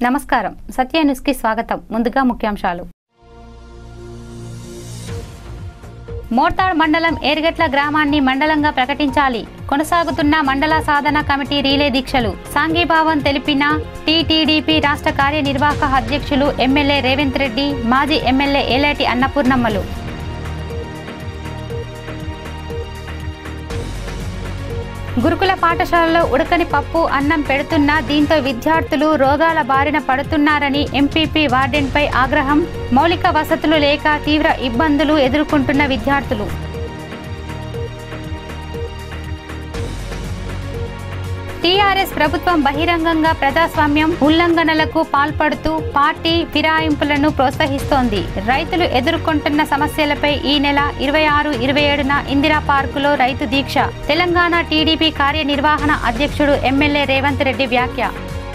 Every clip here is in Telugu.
నమస్కారం సత్య న్యూస్కి స్వాగతం ముందుగా ముఖ్యాంశాలు మోర్తాడ్ మండలం ఏర్గట్ల గ్రామాన్ని మండలంగా ప్రకటించాలి కొనసాగుతున్న మండల సాధన కమిటీ రీలే దీక్షలు సాంఘీభావం తెలిపిన టీటీడీపీ రాష్ట్ర కార్యనిర్వాహక అధ్యక్షులు ఎమ్మెల్యే రేవంత్ రెడ్డి మాజీ ఎమ్మెల్యే ఏలేటి అన్నపూర్ణమ్మలు గురుకుల పాఠశాలలో ఉడకని పప్పు అన్నం పెడుతున్నా దీంతో విద్యార్థులు రోగాల బారిన పడుతున్నారని ఎంపీపీ వార్డెన్పై ఆగ్రహం మౌలిక వసతులు లేక తీవ్ర ఇబ్బందులు ఎదుర్కొంటున్న విద్యార్థులు టీఆర్ఎస్ ప్రభుత్వం బహిరంగంగా ప్రజాస్వామ్యం ఉల్లంఘనలకు పాల్పడుతూ పార్టీ ఫిరాయింపులను ప్రోత్సహిస్తోంది రైతులు ఎదుర్కొంటున్న సమస్యలపై ఈ నెల ఇరవై ఆరు ఇరవై ఏడున ఇందిరా పార్కులో రైతు దీక్ష తెలంగాణ టీడీపీ కార్యనిర్వహణ అధ్యక్షుడు ఎమ్మెల్యే రేవంత్ రెడ్డి వ్యాఖ్య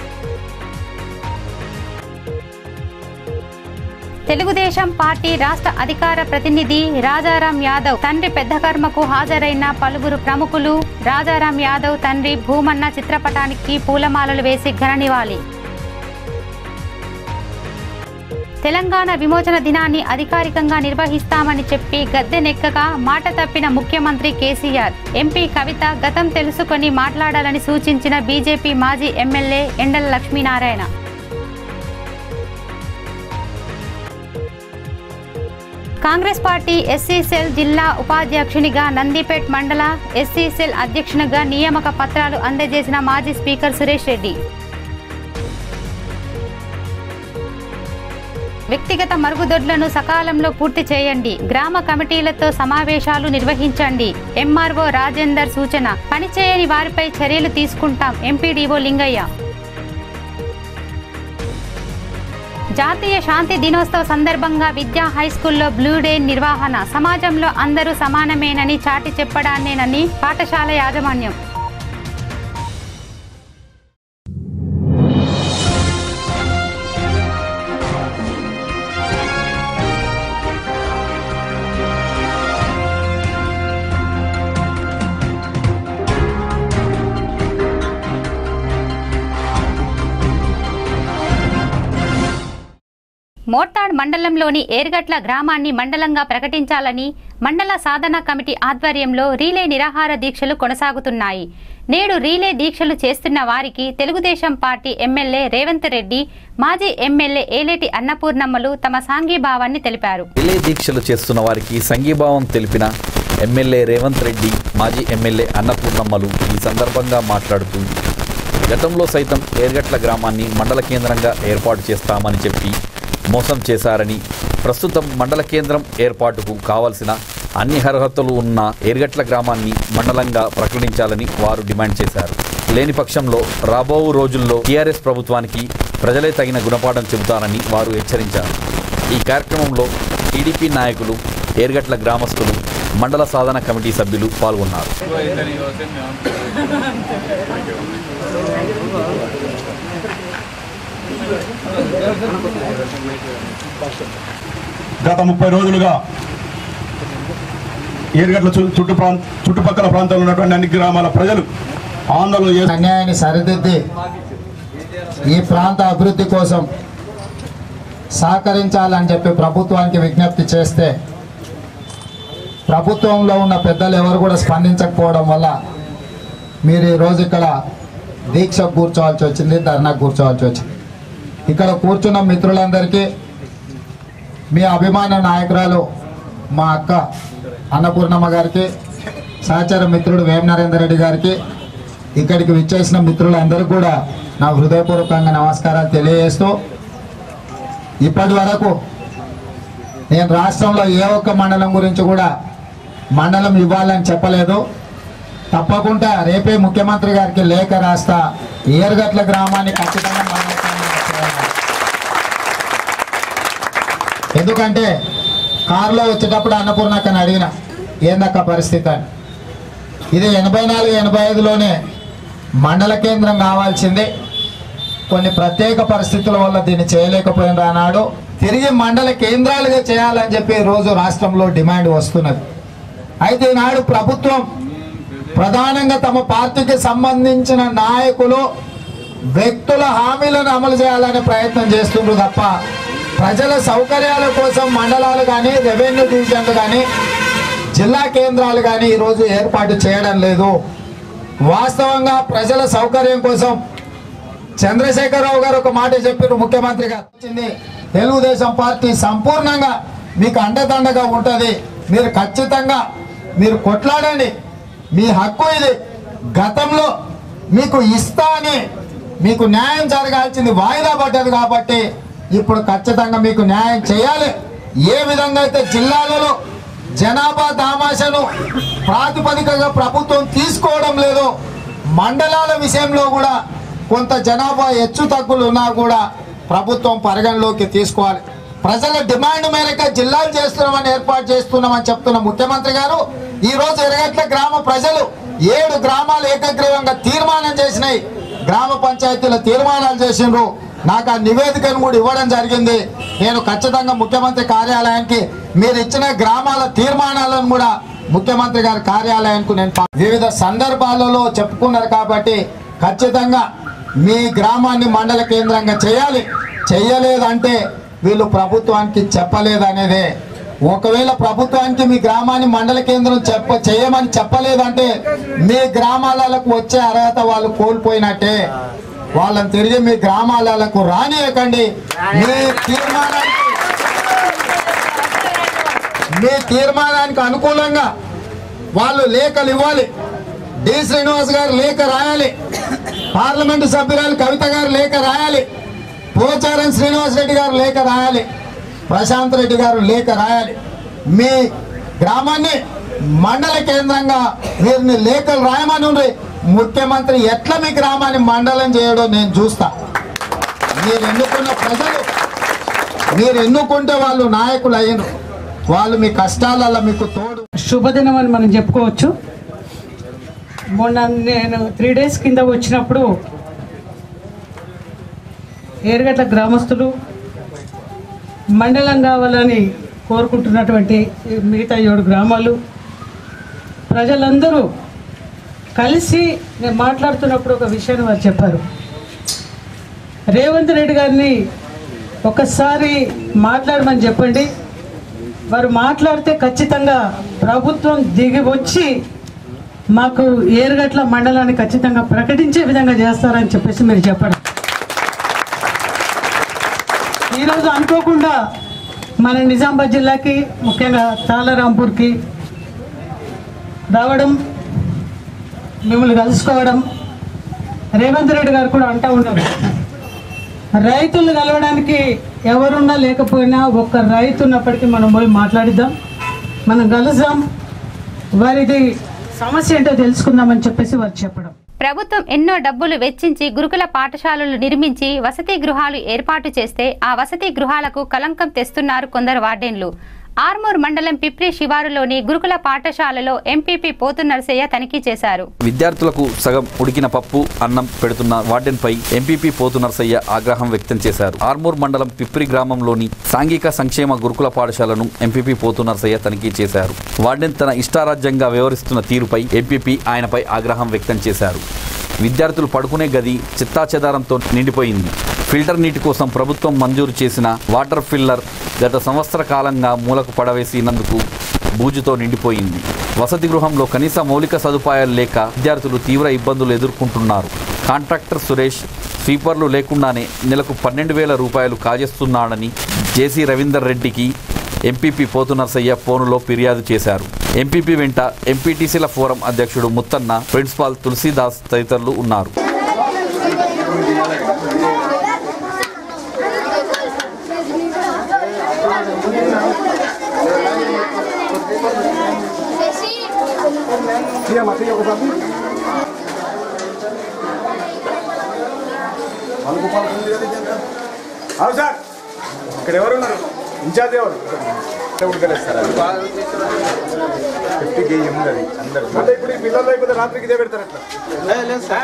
తెలుగుదేశం పార్టీ రాష్ట్ర అధికార ప్రతినిధి రాజారాం యాదవ్ తండ్రి పెద్ద కర్మకు హాజరైన పలువురు ప్రముఖులు రాజారాం యాదవ్ తండ్రి భూమన్న చిత్రపటానికి పూలమాలలు వేసి ఘన నివాళి తెలంగాణ విమోచన దినాన్ని అధికారికంగా నిర్వహిస్తామని చెప్పి గద్దెనెక్కగా మాట తప్పిన ముఖ్యమంత్రి కేసీఆర్ ఎంపీ కవిత గతం తెలుసుకొని మాట్లాడాలని సూచించిన బీజేపీ మాజీ MLA Endala Lakshminarayana Congress party SC cell జిల్లా ఉపాధ్యక్షునిగా నందిపేట్ మండల ఎస్సీ సెల్ అధ్యక్షునిగా నియామక పత్రాలు అందజేసిన మాజీ స్పీకర్ సురేష్ రెడ్డి వ్యక్తిగత మరుగుదొడ్లను సకాలంలో పూర్తి చేయండి గ్రామ కమిటీలతో సమావేశాలు నిర్వహించండి ఎంఆర్ఓ రాజేందర్ సూచన పనిచేయని వారిపై చర్యలు తీసుకుంటాం ఎంపీడీఓ లింగయ్య జాతీయ శాంతి దినోత్సవ సందర్భంగా విద్యా హైస్కూల్లో బ్లూ డే నిర్వహణ సమాజంలో అందరూ సమానమేనని చాటి చెప్పడాన్నేనని పాఠశాల యాజమాన్యం మోర్తాడ్ మండలంలోని ఏర్గట్ల గ్రామాన్ని మండలంగా ప్రకటించాలని మండల సాధన కమిటీ ఆధ్వర్యంలో రీలే నిరాహార దీక్షలు కొనసాగుతున్నాయి నేడు రీలే దీక్షలు చేస్తున్న వారికి తెలుగుదేశం పార్టీ ఎమ్మెల్యే రేవంత్ రెడ్డి మాజీ ఎమ్మెల్యే ఏలేటి అన్నపూర్ణమ్మలు తమ సాంఘీభావాన్ని తెలిపారు రిలే దీక్షలు చేస్తున్న వారికి సంఘీభావం తెలిపిన ఎమ్మెల్యే రేవంత్ రెడ్డి మాజీ ఎమ్మెల్యే అన్నపూర్ణమ్మలు ఈ సందర్భంగా మాట్లాడుతూ గతంలో సైతం ఏర్గట్ల గ్రామాన్ని మండల కేంద్రంగా ఏర్పాటు చేస్తామని చెప్పి మోసం చేశారని ప్రస్తుతం మండల కేంద్రం ఏర్పాటుకు కావలసిన అన్ని అర్హతలు ఉన్న ఏర్గట్ల గ్రామాన్ని మండలంగా ప్రకటించాలని వారు డిమాండ్ చేశారు లేని పక్షంలో రాబో రోజుల్లో టీఆర్ఎస్ ప్రభుత్వానికి ప్రజలే తగిన గుణపాఠం చెబుతారని వారు హెచ్చరించారు ఈ కార్యక్రమంలో టీడీపీ నాయకులు ఏర్గట్ల గ్రామస్తులు మండల సాధన కమిటీ సభ్యులు పాల్గొన్నారు గత ముప్పై రోజులుగా ఏరుగట్ల చు- చుట్టు ప్రాంత చుట్టుపక్కల ప్రాంతాల్లో ఉన్నటువంటి అన్ని గ్రామాల ప్రజలు ఆందోళన చేస్తున్నారు అన్యాయాన్ని సరిదిద్ది ఈ ప్రాంత అభివృద్ధి కోసం సహకరించాలని చెప్పి ప్రభుత్వానికి విజ్ఞప్తి చేస్తే ప్రభుత్వంలో ఉన్న పెద్దలు ఎవరు కూడా స్పందించకపోవడం వల్ల మీరు ఈరోజు ఇక్కడ దీక్ష కూర్చోవాల్సి వచ్చింది ధర్నా కూర్చోవాల్సి వచ్చింది ఇక్కడ కూర్చున్న మిత్రులందరికీ మీ అభిమాన నాయకురాలు మా అక్క అన్నపూర్ణమ్మ గారికి సహచర మిత్రుడు వేమ నరేందర్ రెడ్డి గారికి ఇక్కడికి విచ్చేసిన మిత్రులందరికీ కూడా నా హృదయపూర్వకంగా నమస్కారాలు తెలియజేస్తూ ఇప్పటి వరకు నేను రాష్ట్రంలో ఏ ఒక్క మండలం గురించి కూడా మండలం ఇవ్వాలని చెప్పలేదు తప్పకుండా రేపే ముఖ్యమంత్రి గారికి లేఖ రాస్తా ఏరుగట్ల గ్రామాన్ని ఖచ్చితంగా మండల కేంద్రంగా చేయాలి. ఎందుకంటే కారులో వచ్చేటప్పుడు అన్నపూర్ణక్కని అడిగిన ఏందక్క పరిస్థితి అని ఇది ఎనభై నాలుగు ఎనభై ఐదులోనే మండల కేంద్రం కావాల్సింది కొన్ని ప్రత్యేక పరిస్థితుల వల్ల దీన్ని చేయలేకపోయిన అన్నాడు తిరిగి మండల కేంద్రాలుగా చేయాలని చెప్పి రోజు రాష్ట్రంలో డిమాండ్ వస్తున్నది అయితే ఈనాడు ప్రభుత్వం ప్రధానంగా తమ పార్టీకి సంబంధించిన నాయకులు వ్యక్తుల హామీలను అమలు చేయాలనే ప్రయత్నం చేస్తుండ్రు తప్ప ప్రజల సౌకర్యాల కోసం మండలాలు కానీ రెవెన్యూ డివిజన్లు కానీ జిల్లా కేంద్రాలు కానీ ఈరోజు ఏర్పాటు చేయడం లేదు వాస్తవంగా ప్రజల సౌకర్యం కోసం చంద్రశేఖరరావు గారు ఒక మాట చెప్పారు ముఖ్యమంత్రి గారు వచ్చింది తెలుగుదేశం పార్టీ సంపూర్ణంగా మీకు అండదండగా ఉంటుంది మీరు ఖచ్చితంగా మీరు కొట్లాడండి మీ హక్కు ఇది గతంలో మీకు ఇస్తా అని మీకు న్యాయం జరగాల్సింది వాయిదా పడ్డది కాబట్టి ఇప్పుడు ఖచ్చితంగా మీకు న్యాయం చేయాలి ఏ విధంగా అయితే జిల్లాలలో జనాభా దామాషను ప్రాతిపదికగా ప్రభుత్వం తీసుకోవడం లేదు మండలాల విషయంలో కూడా కొంత జనాభా హెచ్చు తగ్గులు ఉన్నా కూడా ప్రభుత్వం పరిగణలోకి తీసుకోవాలి ప్రజల డిమాండ్ మేరకు జిల్లాలు చేస్తున్నామని ఏర్పాటు చేస్తున్నామని చెప్తున్న ముఖ్యమంత్రి గారు ఈ రోజు ఎరగట్ల గ్రామ ప్రజలు ఏడు గ్రామాలు ఏకగ్రీవంగా తీర్మానం చేసినాయి గ్రామ పంచాయతీల తీర్మానాలు చేసిండ్రు నాకు ఆ నివేదికను కూడా ఇవ్వడం జరిగింది నేను ఖచ్చితంగా ముఖ్యమంత్రి కార్యాలయానికి మీరు ఇచ్చిన గ్రామాల తీర్మానాలను కూడా ముఖ్యమంత్రి గారి కార్యాలయానికి నేను పా- వివిధ సందర్భాలలో చెప్పుకున్నారు కాబట్టి ఖచ్చితంగా మీ గ్రామాన్ని మండల కేంద్రంగా చేయాలి చెయ్యలేదంటే వీళ్ళు ప్రభుత్వానికి చెప్పలేదనేదే ఒకవేళ ప్రభుత్వానికి మీ గ్రామాన్ని మండల కేంద్రం చెప్ప చేయమని చెప్పలేదంటే మీ గ్రామాలకు వచ్చే అర్హత వాళ్ళు కోల్పోయినట్టే వాళ్ళని తిరిగి మీ గ్రామాలకు రానియకండి మీ తీర్మానానికి మీ తీర్మానానికి అనుకూలంగా వాళ్ళు లేఖలు ఇవ్వాలి డి శ్రీనివాస్ గారు లేఖ రాయాలి పార్లమెంటు సభ్యురాలు కవిత గారు లేఖ రాయాలి పోచారం శ్రీనివాస్ రెడ్డి గారు లేఖ రాయాలి ప్రశాంత్ రెడ్డి గారు లేఖ రాయాలి మీ గ్రామాన్ని మండల కేంద్రంగా వీరిని లేఖలు రాయమని ఉండ్రి. ముఖ్యమంత్రి ఎట్లా మీ గ్రామాన్ని మండలం చేయడం నేను చూస్తా మీరు ఎన్నుకున్న ప్రజలు మీరు ఎన్నుకుంటే వాళ్ళు నాయకులు అయ్యారు వాళ్ళు మీ కష్టాలలో మీకు తోడు శుభదినం అని మనం చెప్పుకోవచ్చు మొన్న నేను త్రీ డేస్ కింద వచ్చినప్పుడు ఏరుగట్ల గ్రామస్తులు మండలం కావాలని కోరుకుంటున్నటువంటి మిగతా ఏడు గ్రామాలు ప్రజలందరూ కలిసి నేను మాట్లాడుతున్నప్పుడు ఒక విషయాన్ని వారు చెప్పారు రేవంత్ రెడ్డి గారిని ఒకసారి మాట్లాడమని చెప్పండి వారు మాట్లాడితే ఖచ్చితంగా ప్రభుత్వం దిగి వచ్చి మాకు ఏరుగట్ల మండలాన్ని ఖచ్చితంగా ప్రకటించే విధంగా చేస్తారని చెప్పేసి మీరు చెప్పడం ఈరోజు అనుకోకుండా మన నిజామాబాద్ జిల్లాకి ముఖ్యంగా తాళరాంపూర్కి రావడం మిమ్మల్ని కలుసుకోవడం రేవంత్ రెడ్డి గారు కూడా అంటూ ఉన్నారు రైతులు కలవడానికి ఎవరున్నా లేకపోయినా ఒక్క రైతు ఉన్నప్పటికీ మనం పోయి మాట్లాడిద్దాం మనం కలుద్దాం వారిది సమస్య ఏంటో తెలుసుకుందామని చెప్పేసి వారు చెప్పడం ప్రభుత్వం ఎన్నో డబ్బులు వెచ్చించి గురుకుల పాఠశాలలు నిర్మించి వసతి గృహాలు ఏర్పాటు చేస్తే ఆ వసతి గృహాలకు కలంకం తెస్తున్నారు కొందరు వార్డెన్లు ఆర్మూర్ మండలం పిప్రి శివారులోని గురుకుల పాఠశాలలో ఎంపీపీ పోతు నరసయ్య తనిఖీ చేశారు విద్యార్థులకు సగం ఉడికిన పప్పు అన్నం పెడుతున్న వార్డెన్పై ఎంపీపీ పోతు నరసయ్య ఆగ్రహం వ్యక్తం చేశారు ఆర్మూర్ మండలం పిప్రి గ్రామంలోని సాంఘిక సంక్షేమ గురుకుల పాఠశాలను ఎంపీపీ పోతు నరసయ్య తనిఖీ చేశారు వార్డెన్ తన ఇష్టారాజ్యంగా వ్యవహరిస్తున్న తీరుపై ఎంపీపీ ఆయనపై ఆగ్రహం వ్యక్తం చేశారు విద్యార్థులు పడుకునే గది చిత్తాచెదారంతో నిండిపోయింది ఫిల్టర్ నీటి కోసం ప్రభుత్వం మంజూరు చేసిన వాటర్ ఫిల్లర్ గత సంవత్సర కాలంగా మూలకు పడవేసినందుకు బూజుతో నిండిపోయింది వసతి గృహంలో కనీస మౌలిక సదుపాయాలు లేక విద్యార్థులు తీవ్ర ఇబ్బందులు ఎదుర్కొంటున్నారు కాంట్రాక్టర్ సురేష్ స్వీపర్లు లేకుండానే నెలకు పన్నెండు వేల రూపాయలు కాజేస్తున్నాడని జేసీ రవీందర్ రెడ్డికి ఎంపీపీ పోతు నర్సయ్య ఫోనులో ఫిర్యాదు చేశారు ఎంపీపీ వెంట ఎంపీటీసీల ఫోరం అధ్యక్షుడు ముత్తన్న ప్రిన్సిపాల్ తులసీదాస్ తదితరులు ఉన్నారు అవును సార్ ఇక్కడ ఎవరు ఉన్నారు ఇన్ఛార్జ్ ఎవరు ఫిఫ్టీకి ఉంది అది అందరు అంటే ఇప్పుడు ఈ పిల్లలు అయిపోతే రాత్రికి ఇదే పెడతారు అట్లా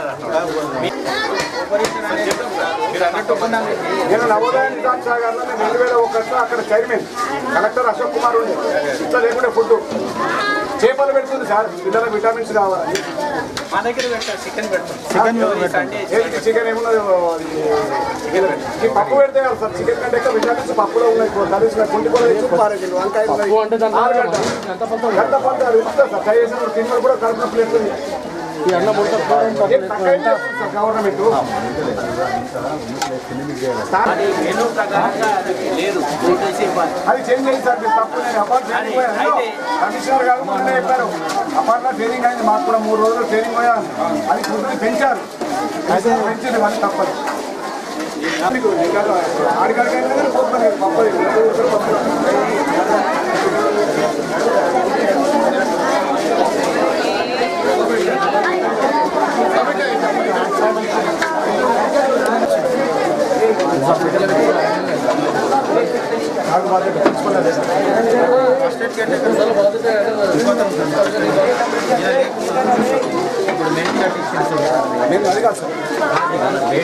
నేను నవోదయ నిజాం సాగర్లో నేను రెండు వేల ఒకటిలో అక్కడ చైర్మన్ కలెక్టర్ అశోక్ కుమార్ ఉండే ఇట్లా లేకుంటే ఫుడ్ చేపలు పెడుతుంది సార్ పిల్లలకు విటమిన్స్ కావాలి మా దగ్గర పెడతారు చికెన్ పెడతాం సండే ఏది చికెన్ ఏమున్నది చికెన్ ఈ పప్పు పెడితే కాదు సార్ చికెన్ కంటే ఎక్కువ విటమిన్స్ పప్పులో ఉన్నాయి కర్రీస్ కుంటి కూడా ఎక్కువ పారేది వంకాయ ఆరు గంట గంట పంట అది ఉంటుంది సార్ ట్రై చేసిన తిన్న కూడా కడుపులో ప్లేట్ ఉంది ఈ అన్నం గవర్నమెంట్ అది మెనూ ప్రకారంగా అది లేదు చేసి ఇవ్వాలి అది చేంజ్ చేయండి సార్ మీరు తప్పు నేను అపార్ట్ ట్రైనింగ్ పోయాను అయితే- కమిషనర్ గారు మొన్నే చెప్పారు అపార్ట్లో ట్రైనింగ్ అయింది మాకు కూడా మూడు రోజులు ట్రైనింగ్ పోయాను అది ఫుడ్ని పెంచారు అయితే పెంచింది వాళ్ళు తప్పదు ఆడికాడికైనా కానీ పోతుంది తప్పదు నాకు బాధ్యత తెలుసుకోలేదు నేను అది కాదు సార్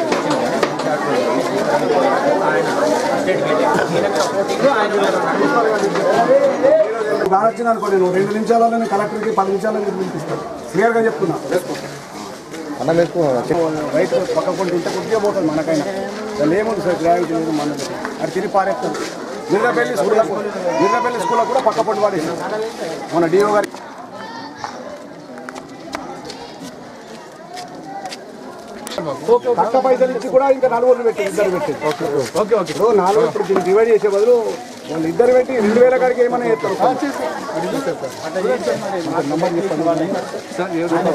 బాగా వచ్చింది అనుకో నేను రెండు నిమిషాలలో నేను కలెక్టర్కి పది నిమిషాల్లో నేను పిలిపిస్తాను క్లియర్గా చెప్తున్నా అన్న వేసుకో రైట్ పక్క కొంటే ఇంత కొద్దిగా పోతుంది మనకైనా దాని ఏముంది సార్ గ్రావిటీ లేదు మన అది తిరిగి పారేస్తుంది మిర్రపల్లి స్కూల్ మిర్రపల్లి స్కూల్లో కూడా పక్క పొండి పడేసి మన డిఓ గారి కట్ట పైసలు ఇచ్చి కూడా ఇంకా నలుగురు పెట్టి ఇద్దరు పెట్టి ఓకే ఓకే ఇప్పుడు నాలుగు ఇప్పుడు దీన్ని డివైడ్ చేసే బదులు వాళ్ళు ఇద్దరు పెట్టి రెండు వేల కాడికి ఏమైనా చేస్తారు నంబర్ చెప్పండి సార్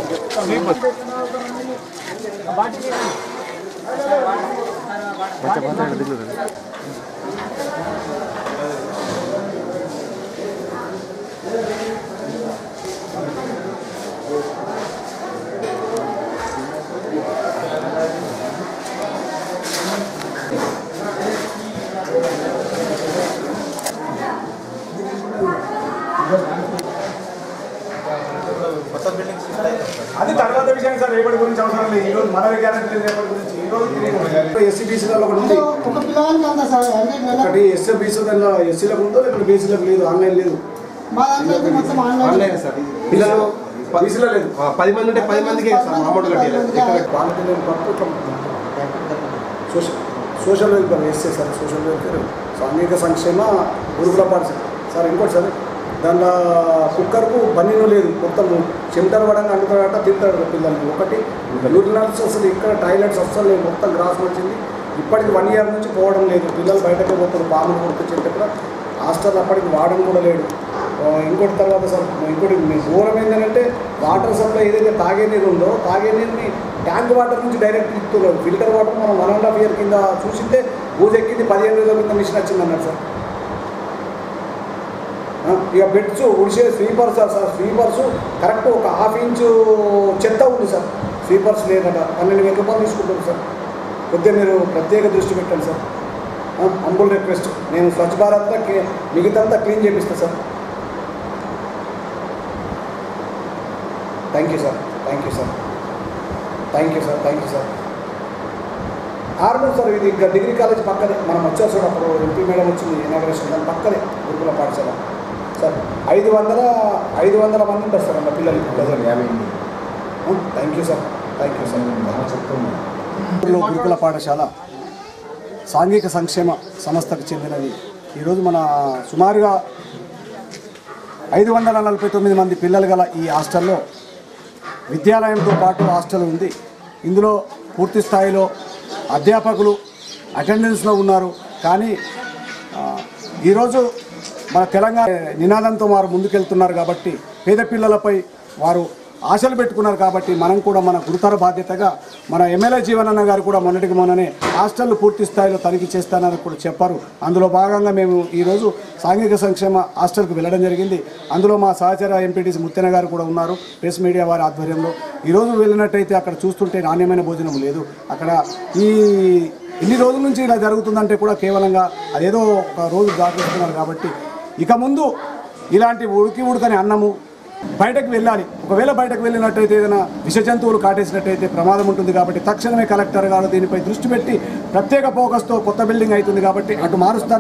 అది తర్వాత విషయం సార్ రేపటి గురించి అవసరం లేదు ఈ రోజు మన గ్యారెంటీ లేదు రేపటి గురించి ఈ రోజు ఎస్సీ బీసీలలో ఒకటి ఉంది ఒక పిల్లగానికి అందా సార్ అంటే నెల ఒకటి ఎస్సీ బీసీ దానిలో ఎస్సీలకు ఉందో లేకపోతే బీసీలకు లేదు ఆన్లైన్ లేదు మా దాంట్లో అయితే మొత్తం ఆన్లైన్ ఆన్లైన్ సార్ పిల్లలు బీసీలో లేదు ఆ, పది మంది ఉంటే పది మందికి సార్ అమౌంట్ కట్టాలి వాళ్ళ పిల్లలు పప్పు social social welfare SC sir social welfare సాంఘిక సంక్షేమ గురుకుల పాఠశాల సార్ ఇంకోటి సార్ దానిలో కుక్కర్కు బన్నీను లేదు మొత్తం చెమటలు పడంగా అంటుతాడట తింటాడు పిల్లల్ని ఒకటి యూరినల్స్ అసలు ఇక్కడ టాయిలెట్స్ అస్సలు లేదు మొత్తం గ్రాస్ వచ్చింది ఇప్పటికి వన్ ఇయర్ నుంచి పోవడం లేదు పిల్లలు బయటకే పోతారు పాములు కొడుకొచ్చేట కూడా హాస్టల్ అప్పటికి వాడడం కూడా లేడు ఆ, ఇంకోటి తర్వాత సార్ ఇంకోటి మీ దూరం ఏంటంటే వాటర్ సప్లై ఏదైతే తాగే నీరు ఉందో తాగే నీరుని ట్యాంక్ వాటర్ నుంచి డైరెక్ట్ ఇస్తున్నారు ఫిల్టర్ వాటర్ మనం వన్ అండ్ హాఫ్ ఇయర్ కింద చూసింటే బూజ్ ఎక్కింది పదిహేను రోజుల కింద మిషన్ వచ్చింది అన్నారు సార్ ఆ, ఇక బెడ్స్ ఉడిసే sweepers sir sir sweepers correct ఒక హాఫ్ ఇంచు చెత్త ఉంది సార్ స్వీపర్స్ లేదట పన్నెండు వేల రూపాయలు తీసుకుంటారు సార్ కొద్దిగా మీరు ప్రత్యేక దృష్టి పెట్టండి సార్ అంబుల్ రిక్వెస్ట్ నేను స్వచ్ఛ భారత్ మిగతాంతా క్లీన్ చేపిస్తా sir thank you sir thank you sir thank you sir thank you sir Armoor sir ఇది ఇంకా డిగ్రీ కాలేజ్ పక్కనే మనం వచ్చారు సార్ అప్పుడు ఎంపీ మేడం వచ్చింది ఇనాగ్రేషన్ దాని పక్కనే గురుకుల పాఠశాల సార్ ఐదు వందల ఐదు వందల మంది ఉంటారు సార్ అన్న పిల్లలు thank you sir thank you sir చెప్తున్నాను గురుకుల పాఠశాల సాంఘిక సంక్షేమ సంస్థకు చెందినది ఈరోజు మన సుమారుగా ఐదు వందల నలభై తొమ్మిది మంది పిల్లలు గల ఈ హాస్టల్లో విద్యాలయంతో పాటు హాస్టల్ ఉంది ఇందులో పూర్తి స్థాయిలో అధ్యాపకులు అటెండెన్స్లో ఉన్నారు కానీ ఆ, ఈరోజు మన తెలంగాణ నినాదంతో వారు ముందుకెళ్తున్నారు కాబట్టి పేద పిల్లలపై వారు ఆశలు పెట్టుకున్నారు కాబట్టి మనం కూడా మన గురుతర బాధ్యతగా మన ఎమ్మెల్యే జీవనన్న గారు కూడా మొన్నటికి మొన్ననే హాస్టల్ పూర్తి స్థాయిలో తనిఖీ చేస్తానని కూడా చెప్పారు అందులో భాగంగా మేము ఈరోజు సాంఘిక సంక్షేమ హాస్టల్కి వెళ్ళడం జరిగింది అందులో మా సహచర ఎంపీటీసీ ముత్తెన గారు కూడా ఉన్నారు ప్రెస్ మీడియా వారి ఆధ్వర్యంలో ఈరోజు వెళ్ళినట్టయితే అక్కడ చూస్తుంటే నాణ్యమైన భోజనం లేదు అక్కడ ఈ ఇన్ని రోజుల నుంచి ఇలా జరుగుతుందంటే కూడా కేవలంగా అదేదో ఒక రోజు దాటిస్తున్నారు కాబట్టి ఇక ముందు ఇలాంటి ఉడికి ఉడకని అన్నము బయటకు వెళ్ళాలి ఒకవేళ బయటకు వెళ్ళినట్టయితే ఏదైనా విష జంతువులు కాటేసినట్టయితే ప్రమాదం ఉంటుంది కాబట్టి తక్షణమే కలెక్టర్ గారు దీనిపై దృష్టి పెట్టి ప్రత్యేక ఫోకస్తో కొత్త బిల్డింగ్ అవుతుంది కాబట్టి అటు మారుస్తారా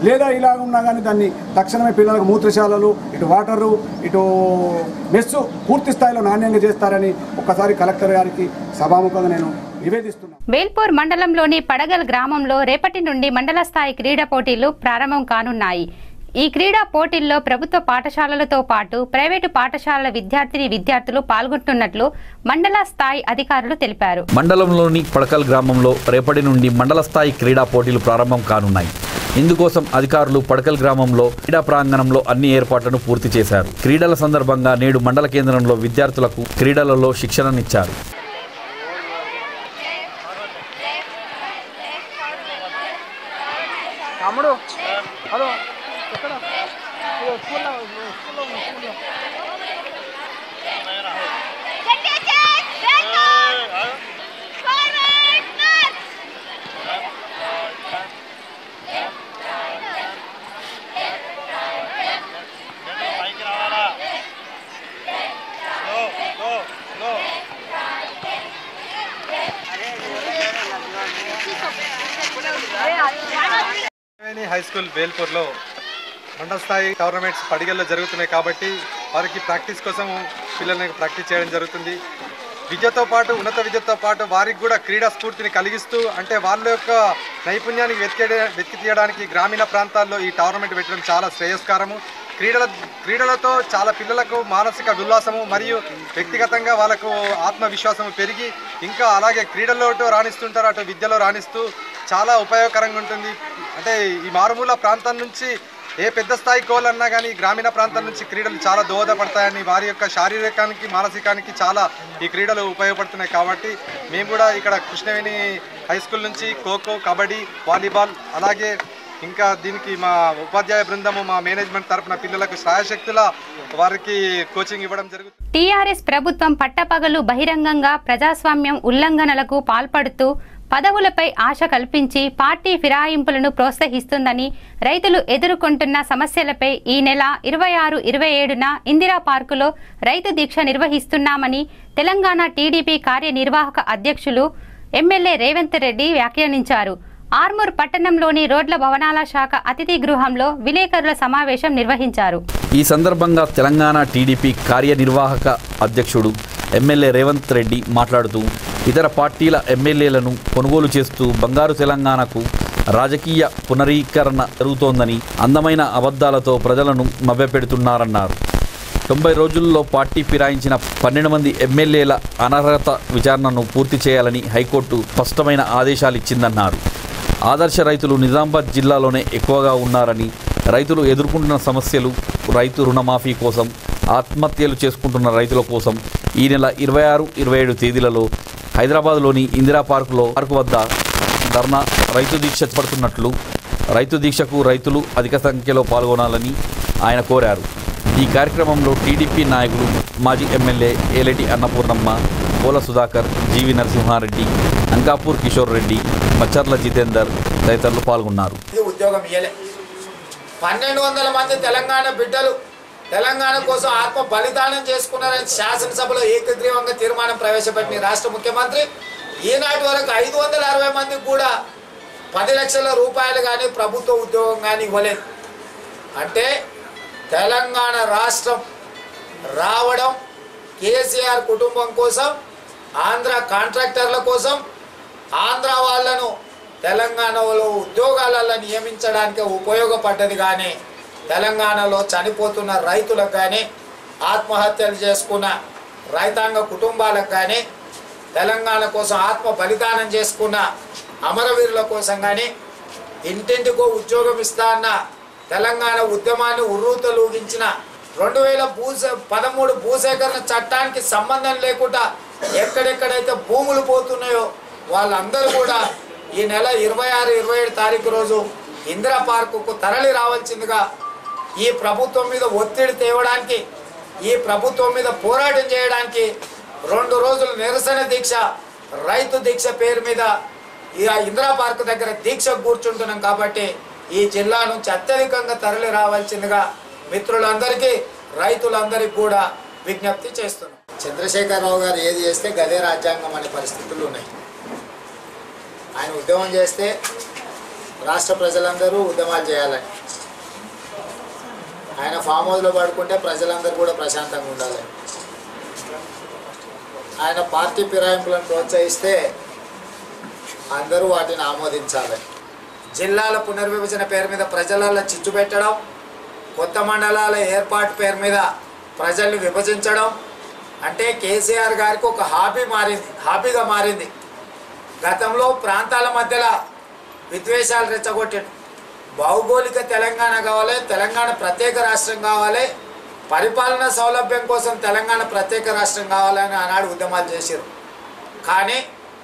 లేదా ఇలా ఉన్నా కానీ దాన్ని తక్షణమే పిల్లలకు మూత్రశాలలు ఇటు వాటరు ఇటు మెస్సు పూర్తి స్థాయిలో నాణ్యంగా చేస్తారని ఒక్కసారి కలెక్టర్ గారికి సభాముఖంగా నేను నివేదిస్తున్నాను వేల్పూర్ మండలంలోని పడగల్ గ్రామంలో రేపటి నుండి మండల స్థాయి క్రీడా పోటీలు ప్రారంభం కానున్నాయి ఈ క్రీడా పోటీల్లో ప్రభుత్వ పాఠశాలలతో పాటు ప్రైవేటు పాఠశాలల విద్యార్థిని విద్యార్థులు పాల్గొంటున్నట్లు మండల స్థాయి అధికారులు తెలిపారు మండలంలోని పడకల్ గ్రామంలో రేపటి నుండి మండల స్థాయి క్రీడా పోటీలు ప్రారంభం కానున్నాయి ఇందుకోసం అధికారులు పడకల్ గ్రామంలో క్రీడా ప్రాంగణంలో అన్ని ఏర్పాట్లను పూర్తి చేశారు క్రీడల సందర్భంగా నేడు మండల కేంద్రంలో విద్యార్థులకు క్రీడలలో శిక్షణనిచ్చారు తమ్ముడు హలో ఎక్కడ స్కూల్లో స్కూల్లో స్కూల్లో త్రివేణి హై స్కూల్ వేల్పూర్లో మండల స్థాయి టోర్నమెంట్స్ పడిగల్లో జరుగుతున్నాయి కాబట్టి వారికి ప్రాక్టీస్ కోసం పిల్లల్ని ప్రాక్టీస్ చేయడం జరుగుతుంది విద్యతో పాటు ఉన్నత విద్యతో పాటు వారికి కూడా క్రీడా స్ఫూర్తిని కలిగిస్తూ అంటే వాళ్ళ యొక్క నైపుణ్యానికి వెతికే వెతికి తీయడానికి గ్రామీణ ప్రాంతాల్లో ఈ టోర్నమెంట్ పెట్టడం చాలా శ్రేయస్కరము క్రీడల క్రీడలతో చాలా పిల్లలకు మానసిక ఉల్లాసము మరియు వ్యక్తిగతంగా వాళ్ళకు ఆత్మవిశ్వాసం పెరిగి ఇంకా అలాగే క్రీడల్లో అటు రాణిస్తుంటారు అటు విద్యలో రాణిస్తూ చాలా ఉపయోగకరంగా ఉంటుంది అంటే ఈ మారుమూల ప్రాంతం నుంచి ఏ పెద్ద స్థాయి గోల్ అన్నా కానీ గ్రామీణ ప్రాంతం నుంచి క్రీడలు చాలా దోహదపడతాయని వారి యొక్క శారీరకానికి మానసికానికి చాలా ఈ క్రీడలు ఉపయోగపడుతున్నాయి కాబట్టి మేము కూడా ఇక్కడ కృష్ణవేణి హై స్కూల్ నుంచి ఖోఖో కబడ్డీ వాలీబాల్ అలాగే ఇంకా దీనికి మా ఉపాధ్యాయ బృందము మా మేనేజ్మెంట్ తరపున పిల్లలకు శ్రాయశక్తుల వారికి కోచింగ్ ఇవ్వడం జరుగుతుంది టీఆర్ఎస్ ప్రభుత్వం పట్టపగలు బహిరంగంగా ప్రజాస్వామ్యం ఉల్లంఘనలకు పాల్పడుతూ పదవులపై ఆశ కల్పించి పార్టీ ఫిరాయింపులను ప్రోత్సహిస్తుందని రైతులు ఎదుర్కొంటున్న సమస్యలపై ఈ నెల ఇరవై ఆరు ఇరవై ఏడున ఇందిరా పార్కులో రైతు దీక్ష నిర్వహిస్తున్నామని తెలంగాణ టీడీపీ కార్యనిర్వాహక అధ్యక్షులు ఎమ్మెల్యే రేవంత్ రెడ్డి వ్యాఖ్యానించారు ఆర్మూర్ పట్టణంలోని రోడ్ల భవనాల శాఖ అతిథి గృహంలో విలేకరుల సమావేశం నిర్వహించారు ఈ సందర్భంగా తెలంగాణ టీడీపీ కార్యనిర్వాహక అధ్యక్షుడు ఎమ్మెల్యే రేవంత్ రెడ్డి మాట్లాడుతూ ఇతర పార్టీల ఎమ్మెల్యేలను కొనుగోలు చేస్తూ బంగారు తెలంగాణకు రాజకీయ పునరీకరణ జరుగుతోందని అందమైన అబద్ధాలతో ప్రజలను మభ్యపెడుతున్నారన్నారు తొంభై రోజుల్లో పార్టీ ఫిరాయించిన పన్నెండు మంది ఎమ్మెల్యేల అనర్హత విచారణను పూర్తి చేయాలని హైకోర్టు స్పష్టమైన ఆదేశాలు ఇచ్చిందన్నారు ఆదర్శ రైతులు నిజామాబాద్ జిల్లాలోనే ఎక్కువగా ఉన్నారని రైతులు ఎదుర్కొంటున్న సమస్యలు రైతు రుణమాఫీ కోసం ఆత్మహత్యలు చేసుకుంటున్న రైతుల కోసం ఈ నెల ఇరవై ఆరు ఇరవై ఏడు తేదీలలో హైదరాబాద్లోని ఇందిరా పార్కులో పార్కు వద్ద ధర్నా రైతు దీక్ష పడుతున్నట్లు రైతు దీక్షకు రైతులు అధిక సంఖ్యలో పాల్గొనాలని ఆయన కోరారు ఈ కార్యక్రమంలో టీడీపీ నాయకులు మాజీ ఎమ్మెల్యే ఏలేటి అన్నపూర్ణమ్మ పోల సుధాకర్ జీవి నరసింహారెడ్డి అంకాపూర్ కిషోర్ రెడ్డి మచ్చర్ల జితేందర్ తదితరులు పాల్గొన్నారు ఇది ఉద్యోగం ఇయ్యలే పన్నెండు వందల మంది తెలంగాణ బిడ్డలు తెలంగాణ కోసం ఆత్మ బలిదానం చేసుకున్నారని శాసనసభలో ఏకగ్రీవంగా తీర్మానం ప్రవేశపెట్టిన ఈ రాష్ట్ర ముఖ్యమంత్రి ఈనాటి వరకు ఐదు వందల అరవై మందికి కూడా పది లక్షల రూపాయలు కానీ ప్రభుత్వ ఉద్యోగం కానీ ఇవ్వలేదు అంటే తెలంగాణ రాష్ట్రం రావడం కేసీఆర్ కుటుంబం కోసం ఆంధ్ర కాంట్రాక్టర్ల కోసం ఆంధ్ర వాళ్ళను తెలంగాణలో ఉద్యోగాలలో నియమించడానికి ఉపయోగపడ్డది కానీ తెలంగాణలో చనిపోతున్న రైతులకు కానీ ఆత్మహత్యలు చేసుకున్న రైతాంగ కుటుంబాలకు కానీ తెలంగాణ కోసం ఆత్మ బలిదానం చేసుకున్న అమరవీరుల కోసం కానీ ఇంటింటికో ఉద్యోగం ఇస్తా అన్న తెలంగాణ ఉద్యమాన్ని ఉర్రూతలూగించిన రెండు వేల భూసే పదమూడు భూసేకరణ చట్టానికి సంబంధం లేకుండా ఎక్కడెక్కడైతే భూములు పోతున్నాయో వాళ్ళందరూ కూడా ఈ నెల ఇరవై ఆరు ఇరవై ఏడు తారీఖు రోజు ఇందిరా పార్కుకు తరలి రావాల్సిందిగా ఈ ప్రభుత్వం మీద ఒత్తిడి తేవడానికి ఈ ప్రభుత్వం మీద పోరాటం చేయడానికి రెండు రోజులు నిరసన దీక్ష రైతు దీక్ష పేరు మీద ఈ ఆ ఇందిరా పార్క్ దగ్గర దీక్ష కూర్చుంటున్నాం కాబట్టి ఈ జిల్లా నుంచి అత్యధికంగా తరలి రావాల్సిందిగా మిత్రులందరికీ రైతులందరికీ కూడా విజ్ఞప్తి చేస్తున్నాం చంద్రశేఖరరావు గారు ఏది చేస్తే గదే రాజ్యాంగం అనే పరిస్థితులు ఉన్నాయి ఆయన ఉద్యమం చేస్తే రాష్ట్ర ప్రజలందరూ ఉద్యమాలు చేయాలని ఆయన ఫామ్ హౌస్లో పడుకుంటే ప్రజలందరూ కూడా ప్రశాంతంగా ఉండాలి ఆయన పార్టీ ఫిరాయింపులను ప్రోత్సహిస్తే అందరూ వాటిని ఆమోదించాలి జిల్లాల పునర్విభజన పేరు మీద ప్రజలలో చిచ్చు పెట్టడం కొత్త మండలాల ఏర్పాటు పేరు మీద ప్రజల్ని విభజించడం అంటే కేసీఆర్ గారికి ఒక హాబీ మారింది హాబీగా మారింది గతంలో ప్రాంతాల మధ్యలో విద్వేషాలు రెచ్చగొట్టాడు భౌగోళిక తెలంగాణ కావాలి తెలంగాణ ప్రత్యేక రాష్ట్రం కావాలి పరిపాలన సౌలభ్యం కోసం తెలంగాణ ప్రత్యేక రాష్ట్రం కావాలని ఆనాడు ఉద్యమాలు చేశారు కానీ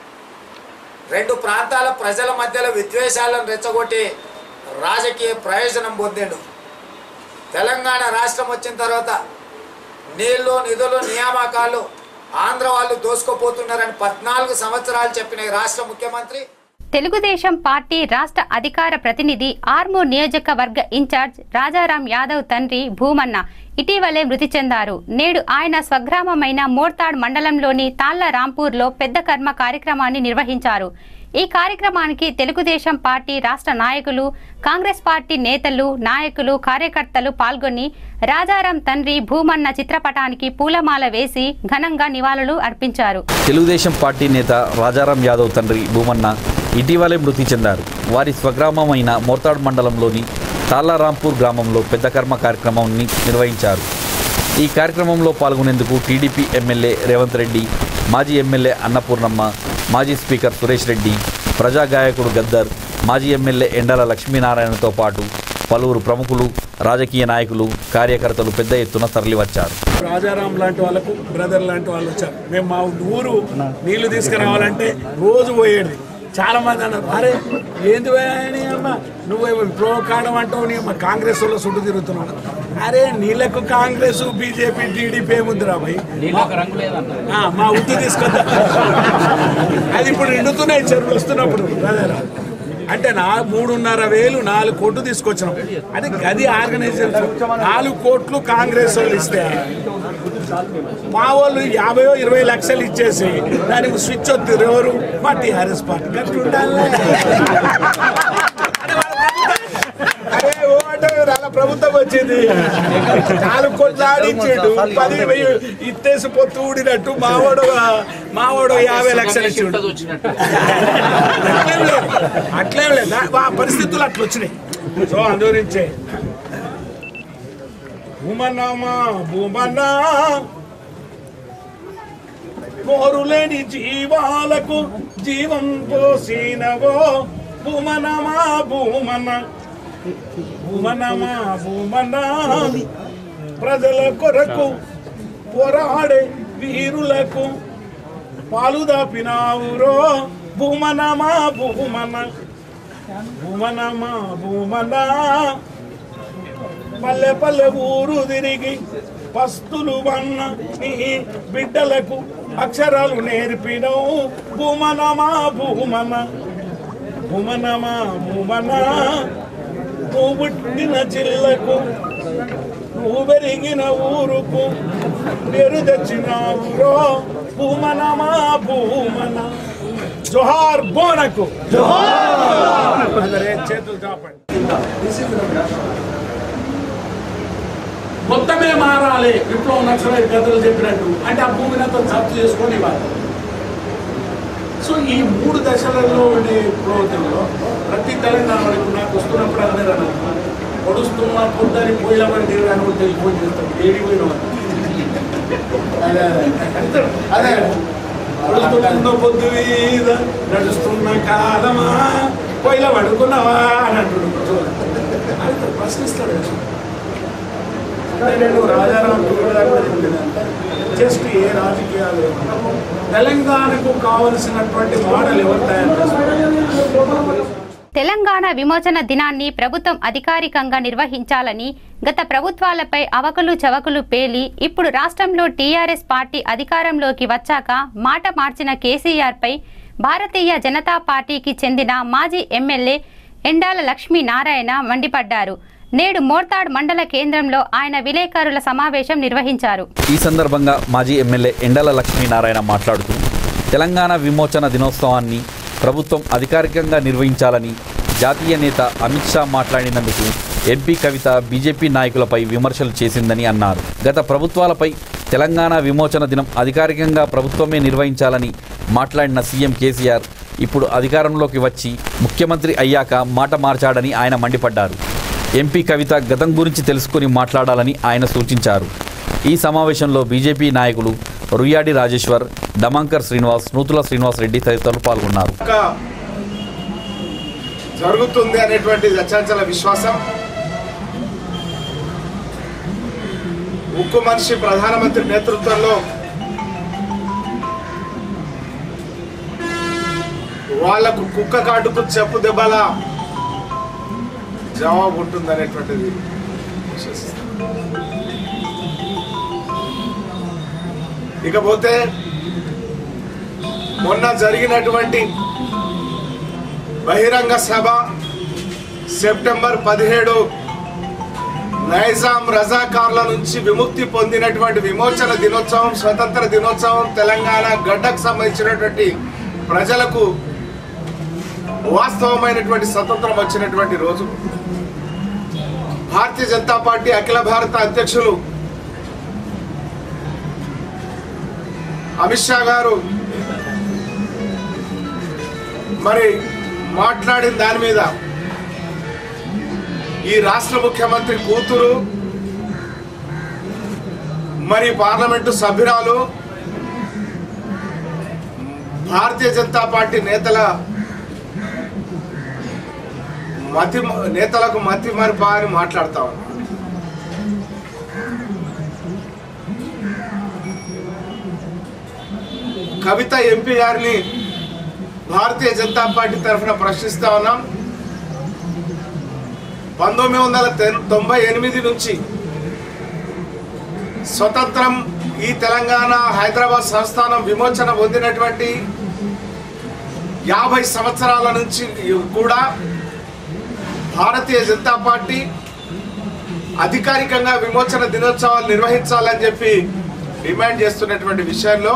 రెండు ప్రాంతాల ప్రజల మధ్యలో విద్వేషాలను రెచ్చగొట్టి రాజకీయ ప్రయోజనం పొందిండు తెలంగాణ రాష్ట్రం వచ్చిన తర్వాత నీళ్లు నిధులు నియామకాలు ఆంధ్ర వాళ్ళు దోసుకోపోతున్నారని పద్నాలుగు సంవత్సరాలు చెప్పిన ఈ రాష్ట్ర ముఖ్యమంత్రి తెలుగుదేశం పార్టీ రాష్ట్ర అధికార ప్రతినిధి ఆర్మూర్ నియోజకవర్గ ఇన్ఛార్జ్ రాజారాం యాదవ్ తండ్రి భూమన్న ఇటీవలే మృతి చెందారు నేడు ఆయన స్వగ్రామమైన మోర్తాడ్ మండలంలోని తాళ్ల రాంపూర్లో పెద్ద కర్మ కార్యక్రమాన్ని నిర్వహించారు ఈ కార్యక్రమానికి తెలుగుదేశం పార్టీ రాష్ట్ర నాయకులు కాంగ్రెస్ పార్టీ నేతలు నాయకులు కార్యకర్తలు పాల్గొని రాజారాం తండ్రి భూమన్న చిత్రపటానికి పూలమాల వేసి ఘనంగా నివాళులు అర్పించారు తెలుగుదేశం పార్టీ నేత రాజారాం యాదవ్ తండ్రి భూమన్న ఇటీవలే మృతి చెందారు వారి స్వగ్రామమైన మోర్తాడ్ మండలంలోని తాళ్లారాంపూర్ గ్రామంలో పెద్ద కర్మ కార్యక్రమాన్ని నిర్వహించారు ఈ కార్యక్రమంలో పాల్గొనేందుకు టీడీపీ ఎమ్మెల్యే రేవంత్ రెడ్డి మాజీ ఎమ్మెల్యే అన్నపూర్ణమ్మ మాజీ స్పీకర్ సురేష్ రెడ్డి ప్రజా గాయకుడు గద్దర్ మాజీ ఎమ్మెల్యే ఎండల లక్ష్మీనారాయణతో పాటు పలువురు ప్రముఖులు రాజకీయ నాయకులు కార్యకర్తలు పెద్ద ఎత్తున తరలివచ్చారు రాజారాం లాంటి వాళ్ళకు బ్రదర్ లాంటి వాళ్ళు వచ్చారు మేము మా ఊరు నీళ్లు తీసుకురావాలంటే రోజు పోయేది చాలా మంది అన్నారు అరే ఏంది అని అమ్మ నువ్వు ప్రో కాడం అంటావు నీ అమ్మ కాంగ్రెస్ వాళ్ళు చుట్టూ తిరుగుతున్నావు అరే నీళ్ళకు కాంగ్రెస్ బీజేపీ టీడీపీ ఏముందిరా భయ్ ఆ, మా ఉద్దు తీసుకొద్దా అది ఇప్పుడు నిండుతున్నాయి చెరువులు వస్తున్నప్పుడు బ్రదర్ అంటే నా మూడున్నర వేలు నాలుగు కోట్లు తీసుకొచ్చినాం అంటే గది ఆర్గనైజేషన్ నాలుగు కోట్లు కాంగ్రెస్ వాళ్ళు ఇస్తే మా వాళ్ళు యాభైయో ఇరవై లక్షలు ఇచ్చేసి దానికి స్విచ్ వస్తుంది ఎవరు మా టీఆర్ఎస్ పార్టీ గట్టి ఉండాలి అరే ఓ అంటే అలా ప్రభుత్వం వచ్చింది నాలుగు కోట్లు ఆడించిండు పది వెయ్యి ఇత్తేసి పొత్తు ఊడినట్టు మావాడు మావాడు యాభై లక్షలు ఇచ్చిండు అట్లేం లేదు అట్లేం లేదు ఆ పరిస్థితులు అట్లా వచ్చినాయి సో అందుగురించే భూమన్నామా భూమన్నా కోరులేని జీవాలకు జీవం పోసినవో భూమనమా భూమన భూమనమా భూమన ప్రజల కొరకు పోరాడే వీరులకు పాలు దాపినావురో భూమనమా భూమన భూమనమా భూమన పల్లె పల్లె ఊరు తిరిగి పస్తులు వన్న నీ బిడ్డలకు అక్షరాలు నేర్పినవు భూమనమా భూమన భూమనమా భూమన నువ్వు పుట్టిన జిల్లకు నువ్వు పెరిగిన ఊరుకు పేరు తెచ్చినావురో భూమనమా భూమన జోహార్ బోనకు అందరే చేతులు కాపండి మొత్తమే మారాలి విప్లవం నక్సలైట్ కథలు చెప్పినట్టు అంటే ఆ భూమిని అంతా జప్తు చేసుకొని ఇవ్వాలి సో ఈ మూడు దశలలో ఉండే విప్లవంలో ప్రతి తెలంగాణ వరకు నాకు వస్తున్నప్పుడు అందరూ అన్నారు పొడుస్తున్న పొద్దని పోయినమని తిరగాను కూడా తెలిసిపోయి చేస్తాం ఏడి పోయిన అదే అదే అదే పొడుస్తున్న పొద్దు మీద నడుస్తున్న కాలమా పోయిలా పడుకున్నావా అని అంటున్నాడు అయితే ప్రశ్నిస్తాడు అంటే నేను రాజారాం జస్ట్ ఏ రాజకీయాలు లేకుండా తెలంగాణకు కావలసినటువంటి మోడల్ ఎవరు తయారు చేస్తారు తెలంగాణ విమోచన దినాన్ని ప్రభుత్వం అధికారికంగా నిర్వహించాలని గత ప్రభుత్వాలపై అవకలు చవకలు పేలి ఇప్పుడు రాష్ట్రంలో టీఆర్ఎస్ పార్టీ అధికారంలోకి వచ్చాక మాట మార్చిన కేసీఆర్పై భారతీయ జనతా పార్టీకి చెందిన మాజీ ఎమ్మెల్యే ఎండాల లక్ష్మీనారాయణ మండిపడ్డారు నేడు మోర్తాడ్ మండల కేంద్రంలో ఆయన విలేకరుల సమావేశం నిర్వహించారు ఈ సందర్భంగా మాజీ ఎమ్మెల్యే ఎండల లక్ష్మీనారాయణ మాట్లాడుతూ తెలంగాణ విమోచన దినోత్సవాన్ని ప్రభుత్వం అధికారికంగా నిర్వహించాలని జాతీయ నేత అమిత్ షా మాట్లాడినందుకు ఎంపీ కవిత బీజేపీ నాయకులపై విమర్శలు చేసిందని అన్నారు గత ప్రభుత్వాలపై తెలంగాణ విమోచన దినం అధికారికంగా ప్రభుత్వమే నిర్వహించాలని మాట్లాడిన సీఎం కేసీఆర్ ఇప్పుడు అధికారంలోకి వచ్చి ముఖ్యమంత్రి అయ్యాక మాట మార్చాడని ఆయన మండిపడ్డారు ఎంపీ కవిత గతం గురించి తెలుసుకుని మాట్లాడాలని ఆయన సూచించారు ఈ సమావేశంలో బీజేపీ నాయకులు రుయ్యాడి రాజేశ్వర్ డమాంకర్ శ్రీనివాస్ నూతుల శ్రీనివాస్ రెడ్డి తదితరులు పాల్గొన్నారు ఇంకా జరుగుతుంది అనేటువంటి అచంచల విశ్వాసం ఉక్కు మనిషి ప్రధానమంత్రి నేతృత్వంలో వాళ్లకు కుక్క కాటుకు చెప్పు దెబ్బల జవాబు ఉంటుంది అనేటువంటిది విశ్వసిస్తాను ఇకపోతే మొన్న జరిగినటువంటి బహిరంగ సభ సెప్టెంబర్ పదిహేడు నైజాం రజాకార్ల నుంచి విముక్తి పొందినటువంటి విమోచన దినోత్సవం స్వతంత్ర దినోత్సవం తెలంగాణ గడ్డకు సంబంధించినటువంటి ప్రజలకు వాస్తవమైనటువంటి స్వతంత్రం వచ్చినటువంటి రోజు భారతీయ జనతా పార్టీ అఖిల భారత అధ్యక్షులు అమిత్ షా గారు మరి మాట్లాడిన దాని మీద ఈ రాష్ట్ర ముఖ్యమంత్రి కూతురు మరి పార్లమెంటు సభ్యురాలు భారతీయ జనతా పార్టీ నేతల మతి నేతలకు మతి మరిప అని మాట్లాడతా ఉన్నారు కవిత ఎంపీ గారిని భారతీయ జనతా పార్టీ తరఫున ప్రశ్నిస్తా ఉన్నాం పంతొమ్మిది వందల తెన్- తొంభై ఎనిమిది నుంచి స్వతంత్రం ఈ తెలంగాణ హైదరాబాద్ సంస్థానం విమోచన పొందినటువంటి యాభై సంవత్సరాల నుంచి కూడా భారతీయ జనతా పార్టీ అధికారికంగా విమోచన దినోత్సవాలు నిర్వహించాలని చెప్పి డిమాండ్ చేస్తున్నటువంటి విషయంలో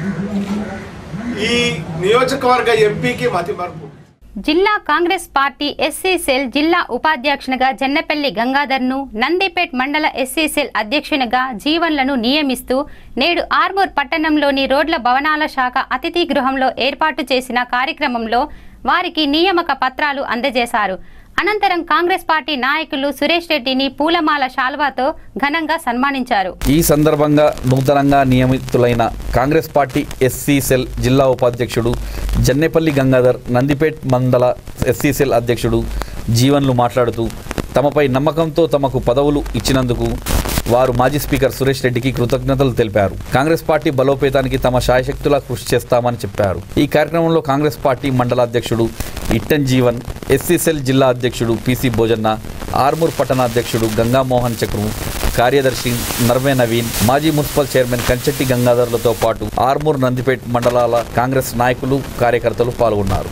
ఈ నియోజకవర్గ ఎంపీకి మతి మరుపు జిల్లా కాంగ్రెస్ పార్టీ ఎస్సీ సెల్ జిల్లా ఉపాధ్యక్షునిగా జన్నపల్లి గంగాధర్ను నందిపేట్ మండల ఎస్సీ సెల్ అధ్యక్షునిగా జీవన్లను నియమిస్తూ నేడు ఆర్మూర్ పట్టణంలోని రోడ్ల భవనాల శాఖ అతిథి గృహంలో ఏర్పాటు చేసిన కార్యక్రమంలో వారికి నియామక పత్రాలు అందజేశారు అనంతరం కాంగ్రెస్ పార్టీ నాయకులు సురేష్ రెడ్డిని పూలమాల శాల్వాతో ఘనంగా సన్మానించారు ఈ సందర్భంగా నూతనంగా నియమితులైన కాంగ్రెస్ పార్టీ ఎస్సీ సెల్ జిల్లా ఉపాధ్యక్షుడు జన్నెపల్లి గంగాధర్ నందిపేట్ మండల ఎస్సీ సెల్ అధ్యక్షుడు జీవన్లు మాట్లాడుతూ తమపై నమ్మకంతో తమకు పదవులు ఇచ్చినందుకు వారు మాజీ స్పీకర్ సురేష్ రెడ్డికి కృతజ్ఞతలు తెలిపారు కాంగ్రెస్ పార్టీ బలోపేతానికి తమ శాయశక్తులా కృషి చేస్తామని చెప్పారు ఈ కార్యక్రమంలో కాంగ్రెస్ పార్టీ మండల అధ్యక్షుడు ఇట్టన్ జీవన్ ఎస్సీ సెల్ జిల్లా అధ్యక్షుడు పిసి భోజన్న ఆర్మూర్ పట్టణ అధ్యక్షుడు గంగామోహన్ చక్రు కార్యదర్శి నర్వే నవీన్ మాజీ మున్సిపల్ చైర్మన్ కంచెట్టి గంగాధర్లతో పాటు ఆర్మూర్ నందిపేట్ మండలాల కాంగ్రెస్ నాయకులు కార్యకర్తలు పాల్గొన్నారు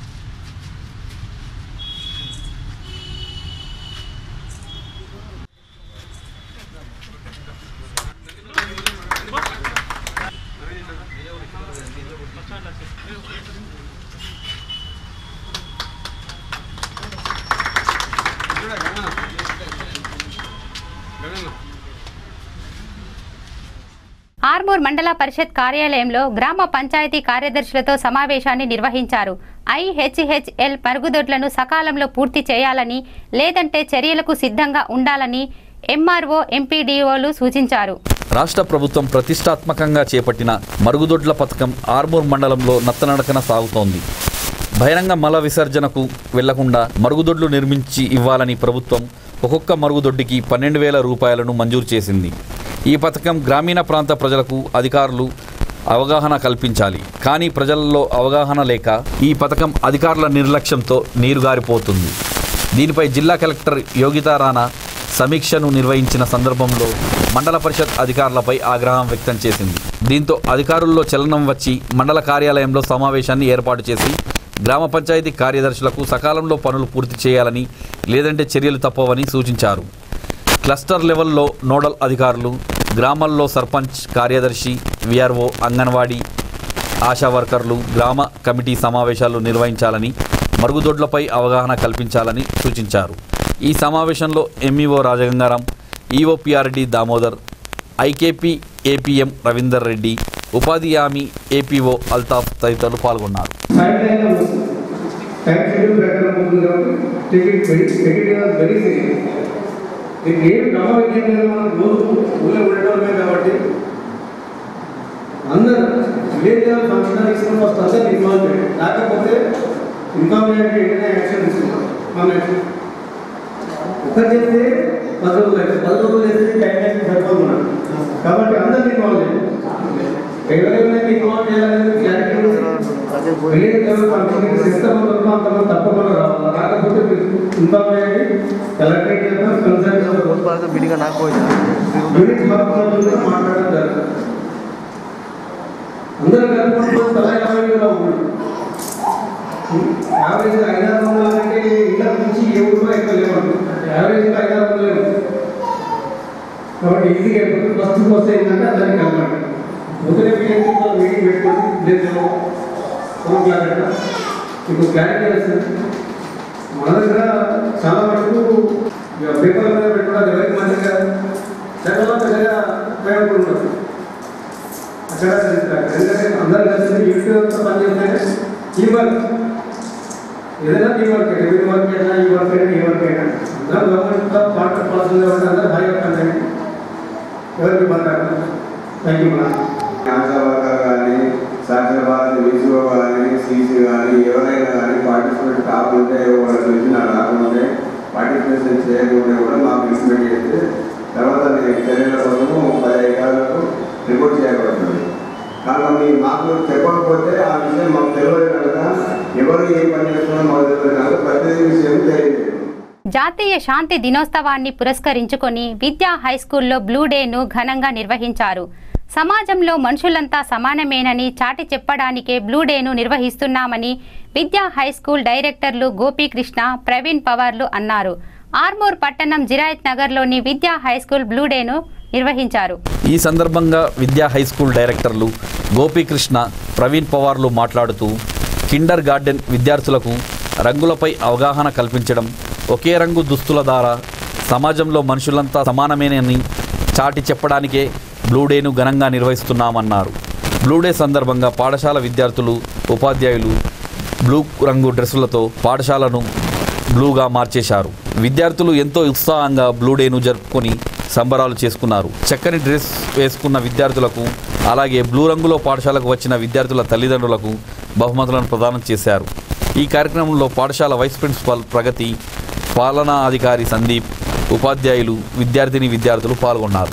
ఆర్మూర్ మండల పరిషత్ కార్యాలయంలో గ్రామ పంచాయతీ కార్యదర్శులతో సమావేశాన్ని నిర్వహించారు ఐహెచ్హెచ్ఎల్ మరుగుదొడ్లను సకాలంలో పూర్తి చేయాలని లేదంటే చర్యలకు సిద్ధంగా ఉండాలని ఎంఆర్ఓ ఎంపీడీఓలు సూచించారు రాష్ట్ర ప్రభుత్వం ప్రతిష్టాత్మకంగా చేపట్టిన మరుగుదొడ్ల పథకం ఆర్మూర్ మండలంలో నత్తనడకన సాగుతోంది బహిరంగ మల విసర్జనకు వెళ్లకుండా మరుగుదొడ్లు నిర్మించి ఇవ్వాలని ప్రభుత్వం ఒక్కొక్క మరుగుదొడ్డికి పన్నెండు వేల రూపాయలను మంజూరు చేసింది ఈ పథకం గ్రామీణ ప్రాంత ప్రజలకు అధికారులు అవగాహన కల్పించాలి కానీ ప్రజల్లో అవగాహన లేక ఈ పథకం అధికారుల నిర్లక్ష్యంతో నీరుగారిపోతుంది దీనిపై జిల్లా కలెక్టర్ యోగితా రాణా సమీక్షను నిర్వహించిన సందర్భంలో మండల పరిషత్ అధికారులపై ఆగ్రహం వ్యక్తం చేసింది దీంతో అధికారుల్లో చలనం వచ్చి మండల కార్యాలయంలో సమావేశాన్ని ఏర్పాటు చేసి గ్రామ పంచాయతీ కార్యదర్శులకు సకాలంలో పనులు పూర్తి చేయాలని లేదంటే చర్యలు తప్పవని సూచించారు క్లస్టర్ లెవెల్లో నోడల్ అధికారులు గ్రామాల్లో సర్పంచ్ కార్యదర్శి విఆర్ఓ అంగన్వాడీ ఆశా వర్కర్లు గ్రామ కమిటీ సమావేశాలు నిర్వహించాలని మరుగుదొడ్లపై అవగాహన కల్పించాలని సూచించారు ఈ సమావేశంలో MEO Rajagangaram EOPRD Damodar IKP APM Ravinder Reddy ఉపాధి హామీ ఏపీఓ అల్తాఫ్ తదితరులు పాల్గొన్నారు టైం షెడ్యూల్ ప్రకారం ఉంటుంది కాబట్టి take it very take it was very serious మీకు ఏమి క్రమవిజ్ఞానం లేదు మనం రోజు ఊళ్ళో ఉండటమే కాబట్టి అందరూ విలేజ్ లెవెల్ ఫంక్షన్ తీసుకుని ఫస్ట్ అందరూ ఇన్వాల్వ్ చేయండి లేకపోతే ఇన్వాల్వ్ చేయండి ఏంటంటే యాక్షన్ తీసుకుంటాం మన యాక్షన్ ఒకటి చేస్తే పది రోజులు అయితే పది రోజులు చేస్తే టైం అయితే సరిపోతున్నాడు కాబట్టి అందరినీ ఇన్వాల్వ్ చేయండి ఎవరెవరైతే ఇన్వాల్వ్ చేయాలనేది clarity village level function system అంతమంది తప్పకుండా రావాలి రాకపోతే మీరు ఇన్వాల్వ్ చేయండి కలెక్టరేట్ చేద్దాం కన్సల్ట్ యూనిట్ మాట్లాడడం మాట్లాడతారు అందరూ కలుపుకుంటూ తల యాభై వేల ఉంది యావరేజ్ ఐదారు వందల అంటే ఇళ్ళ నుంచి ఏ ఊళ్ళో ఎక్కువ లేవు యావరేజ్ ఐదారు వందలు లేవు కాబట్టి ఈజీగా అయిపోతుంది ఫస్ట్ వస్తే ఏంటంటే అందరికీ కలపండి ముందునే మీటింగ్ మీటింగ్ పెట్టుకోండి లేదు ఫోన్ క్లారిటీ మీకు క్లారిటీ వస్తుంది మన దగ్గర చాలా వరకు పేపర్ మీద పెట్టుకోవడం ఎవరికి మంచిగా చదవ పెద్దగా ఉపయోగపడుతుంది అక్కడ ఎందుకంటే అందరూ కలిసి యూట్యూబ్ అంతా పనిచేస్తేనే ఈ వర్క్ ఏదైనా ఈ వర్క్ రెవెన్యూ వర్క్ అయినా ఈ వర్క్ అయినా ఈ వర్క్ అయినా అందరూ గవర్నమెంట్ పార్ట్ పాలసీ కాబట్టి అందరూ భారీ వర్క్ ఎవరికి ఇబ్బంది thank you madam Asha worker కానీ సాక్షర భారత్ విసిఓ కానీ సీసీ కానీ ఎవరైనా కానీ పార్టిసిపేట్ కాకుంటే వాళ్ళకి తెలిసిన రాకుంటే పార్టిసిపేషన్ చేయకుంటే కూడా మాకు ఇన్స్టిమేట్ చేస్తే తర్వాత నేను చర్యల కోసము పది ఎకరాలకు రిపోర్ట్ చేయబడుతుంది కనుక మీ మాకు చెప్పకపోతే ఆ విషయం మాకు తెలియదు కనుక ఎవరు ఏ పని చేస్తున్నారో మాకు తెలియదు కనుక ప్రతి విషయం తెలియదు జాతీయ శాంతి దినోత్సవాన్ని పురస్కరించుకొని విద్యా హైస్కూల్లో బ్లూ డేను ఘనంగా నిర్వహించారు సమాజంలో మనుషులంతా సమానమేనని చాటి చెప్పడానికే బ్లూ డేను నిర్వహిస్తున్నామని విద్యా హైస్కూల్ డైరెక్టర్లు గోపీకృష్ణ ప్రవీణ్ పవార్లు అన్నారు ఆర్మూర్ పట్టణం జిరాయత్ నగర్లోని విద్యా హైస్కూల్ బ్లూ డేను నిర్వహించారు ఈ సందర్భంగా విద్యా హై స్కూల్ డైరెక్టర్లు గోపీకృష్ణ ప్రవీణ్ పవార్లు మాట్లాడుతూ కిండర్ గార్డెన్ విద్యార్థులకు రంగులపై అవగాహన కల్పించడం ఒకే రంగు దుస్తుల ద్వారా సమాజంలో మనుషులంతా సమానమేనని చాటి చెప్పడానికే బ్లూ డేను ఘనంగా నిర్వహిస్తున్నామన్నారు బ్లూ డే సందర్భంగా పాఠశాల విద్యార్థులు ఉపాధ్యాయులు బ్లూ రంగు డ్రెస్సులతో పాఠశాలను బ్లూగా మార్చేశారు విద్యార్థులు ఎంతో ఉత్సాహంగా బ్లూ డేను జరుపుకొని సంబరాలు చేసుకున్నారు చక్కని డ్రెస్ వేసుకున్న విద్యార్థులకు అలాగే బ్లూ రంగులో పాఠశాలకు వచ్చిన విద్యార్థుల తల్లిదండ్రులకు బహుమతులను ప్రదానం చేశారు ఈ కార్యక్రమంలో పాఠశాల వైస్ ప్రిన్సిపాల్ ప్రగతి పాలనా అధికారి సందీప్ ఉపాధ్యాయులు విద్యార్థిని విద్యార్థులు పాల్గొన్నారు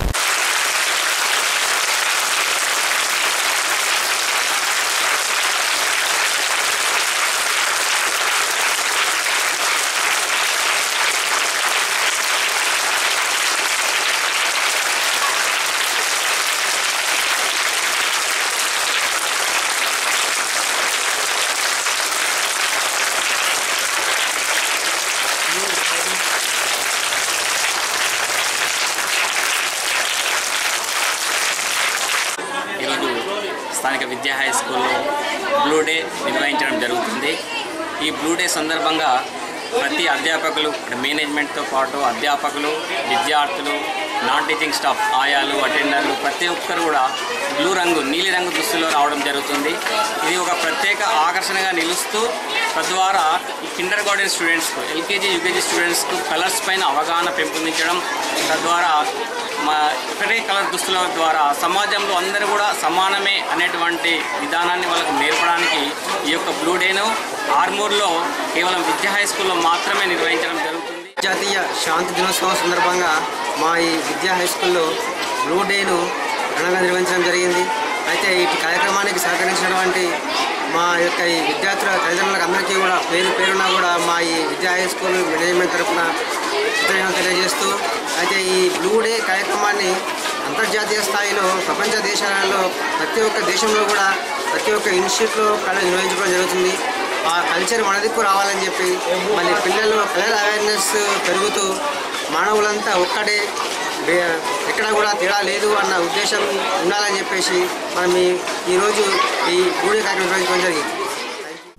ఈరోజు స్థానిక విద్యా హై స్కూల్లో బ్లూ డే నిర్వహించడం జరుగుతుంది ఈ బ్లూ డే సందర్భంగా ప్రతి అధ్యాపకులు అంటే మేనేజ్మెంట్తో పాటు అధ్యాపకులు విద్యార్థులు నాన్ టీచింగ్ స్టాఫ్ ఆయాలు అటెండర్లు ప్రతి ఒక్కరు కూడా బ్లూ రంగు నీలి రంగు దుస్తుల్లో రావడం జరుగుతుంది ఇది ఒక ప్రత్యేక ఆకర్షణగా నిలుస్తూ తద్వారా ఈ కిండర్ గార్డెన్ స్టూడెంట్స్కు ఎల్కేజీ యూకేజీ స్టూడెంట్స్కు కలర్స్ పైన అవగాహన పెంపొందించడం తద్వారా మా ఒకటే కలర్ దుస్తుల ద్వారా సమాజంలో అందరూ కూడా సమానమే అనేటువంటి విధానాన్ని వాళ్ళకు నేర్పడానికి ఈ యొక్క బ్లూ డేను ఆర్మూర్లో కేవలం విద్యా హై స్కూల్లో మాత్రమే నిర్వహించడం జరుగుతుంది జాతీయ శాంతి దినోత్సవం సందర్భంగా మా ఈ విద్యా హై స్కూల్లో బ్లూ డేను ఘనంగా నిర్వహించడం జరిగింది అయితే ఈ కార్యక్రమానికి సహకరించినటువంటి మా యొక్క ఈ విద్యార్థుల తల్లిదండ్రులకు అందరికీ కూడా పేరు పేరున కూడా మా ఈ విద్యా హై స్కూల్ మేనేజ్మెంట్ తరఫున కృతజ్ఞతలు తెలియజేస్తూ అయితే ఈ బ్లూ డే కార్యక్రమాన్ని అంతర్జాతీయ స్థాయిలో ప్రపంచ దేశాలలో ప్రతి ఒక్క దేశంలో కూడా ప్రతి ఒక్క ఇన్స్టిట్యూట్లో కళ నిర్వహించడం జరుగుతుంది ఆ కల్చర్ మన దిక్కు రావాలని చెప్పి మళ్ళీ పిల్లలు కలర్ అవేర్నెస్ పెరుగుతూ మానవులంతా ఒక్కటే బే- ఎక్కడ కూడా తేడా లేదు అన్న ఉద్దేశం ఉండాలని చెప్పేసి మనం ఈ ఈరోజు ఈ బ్లూ డే కార్యక్రమం నిర్వహించడం జరిగింది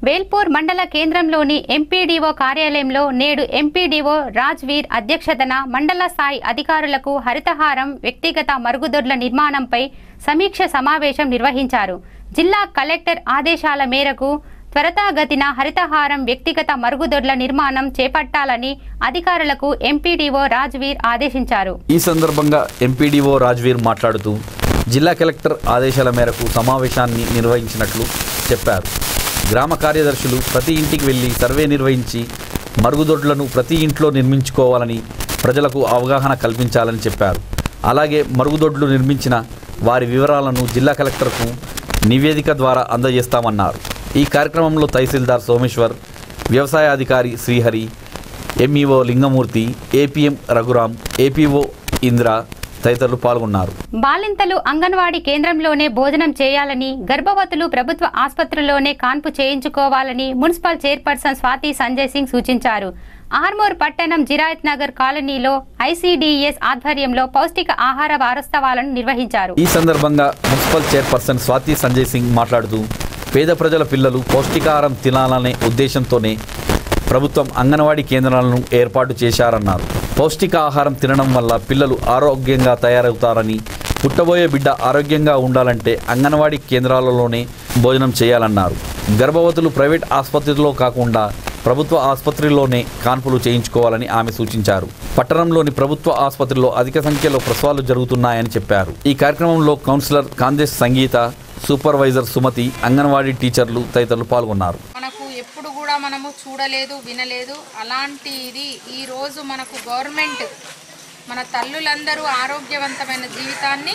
వేల్పూర్ మండల కేంద్రంలోని ఎంపీడీఓ కార్యాలయంలో నేడు ఎంపీడీఓ రాజ్వీర్ అధ్యక్షతన మండల స్థాయి అధికారులకు హరితహారం వ్యక్తిగత మరుగుదొడ్ల నిర్మాణంపై సమీక్ష సమావేశం నిర్వహించారు జిల్లా కలెక్టర్ ఆదేశాల మేరకు త్వరతాగతిన హరితహారం వ్యక్తిగత మరుగుదొడ్ల నిర్మాణం చేపట్టాలని అధికారులకు ఎంపీడీఓ రాజ్వీర్ ఆదేశించారు ఈ సందర్భంగా ఎంపీడీఓ రాజ్వీర్ మాట్లాడుతూ జిల్లా కలెక్టర్ ఆదేశాల మేరకు సమావేశాన్ని నిర్వహించినట్లు చెప్పారు గ్రామ కార్యదర్శులు ప్రతి ఇంటికి వెళ్లి సర్వే నిర్వహించి మరుగుదొడ్లను ప్రతి ఇంట్లో నిర్మించుకోవాలని ప్రజలకు అవగాహన కల్పించాలని చెప్పారు అలాగే మరుగుదొడ్లు నిర్మించిన వారి వివరాలను జిల్లా కలెక్టర్కు నివేదిక ద్వారా అందజేస్తామన్నారు ఈ కార్యక్రమంలో తహసీల్దార్ సోమేశ్వర్ వ్యవసాయ అధికారి Srihari MEO Lingamurthy APM Raghuram APO Indra తదితరులు పాల్గొన్నారు బాలింతలు అంగన్వాడీ కేంద్రంలోనే భోజనం చేయాలని గర్భవతులు ప్రభుత్వ ఆసుపత్రిలోనే కాన్పు చేయించుకోవాలని మున్సిపల్ చైర్పర్సన్ స్వాతి సంజయ్ సింగ్ సూచించారు ఆర్మూర్ పట్టణం జిరాయత్ నగర్ కాలనీలో ఐసీడీఎస్ ఆధ్వర్యంలో పౌష్టిక ఆహార వారోత్సవాలను నిర్వహించారు ఈ సందర్భంగా మున్సిపల్ చైర్పర్సన్ స్వాతి సంజయ్ సింగ్ మాట్లాడుతూ పేద ప్రజల పిల్లలు పౌష్టికాహారం తినాలనే ఉద్దేశంతోనే ప్రభుత్వం అంగన్వాడీ కేంద్రాలను ఏర్పాటు చేశారన్నారు పౌష్టికాహారం తినడం వల్ల పిల్లలు ఆరోగ్యంగా తయారవుతారని పుట్టబోయే బిడ్డ ఆరోగ్యంగా ఉండాలంటే అంగన్వాడీ కేంద్రాలలోనే భోజనం చేయాలన్నారు గర్భవతులు ప్రైవేట్ ఆసుపత్రిలో కాకుండా ప్రభుత్వ ఆసుపత్రిలోనే కాన్పులు చేయించుకోవాలని ఆమె సూచించారు పట్టణంలోని ప్రభుత్వ ఆసుపత్రిలో అధిక సంఖ్యలో ప్రసవాలు జరుగుతున్నాయని చెప్పారు ఈ కార్యక్రమంలో కౌన్సిలర్ కాందేశ్ సంగీత సూపర్వైజర్ సుమతి అంగన్వాడీ టీచర్లు తదితరులు పాల్గొన్నారు మనకు ఎప్పుడు కూడా మనము చూడలేదు వినలేదు అలాంటి ఇది ఈరోజు మనకు గవర్నమెంట్ మన తల్లులందరూ ఆరోగ్యవంతమైన జీవితాన్ని